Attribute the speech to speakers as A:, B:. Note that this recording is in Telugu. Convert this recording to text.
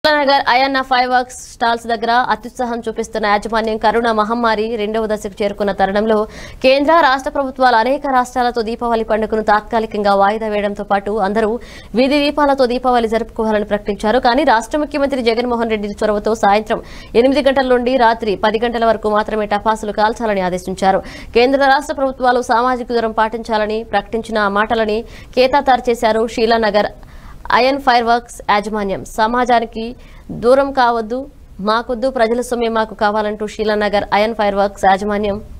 A: Nagar Ayyanna fireworks stalls దగ్గర అత్యుత్సాహం చూపిస్తున్న యాజమాన్యం కరోనా మహమ్మారి రెండవ దశకు చేరుకున్న తరుణంలో కేంద్ర రాష్ట్ర ప్రభుత్వాలు అనేక రాష్ట్రాలతో దీపావళి పండుగను తాత్కాలికంగా వాయిదా వేయడంతో పాటు అందరూ వీధి దీపాలతో దీపావళి జరుపుకోవాలని ప్రకటించారు కానీ రాష్ట్ర ముఖ్యమంత్రి జగన్మోహన్ రెడ్డి చొరవతో సాయంత్రం ఎనిమిది గంటల నుండి రాత్రి పది గంటల వరకు మాత్రమే టపాసులు కాల్చాలని ఆదేశించారు కేంద్ర రాష్ట్ర ప్రభుత్వాలు సామాజిక దూరం పాటించాలని ప్రకటించిన ఆ మాటలని కేతాతార్ చేశారు షీలానగర్ అయన్ ఫైర్ వర్క్స్ యాజమాన్యం సమాజానికి దూరం కావద్దు మాకొద్దు ప్రజల సొమ్మే మాకు కావాలంటూ షీలానగర్ అయన్ ఫైర్ వర్క్స్ యాజమాన్యం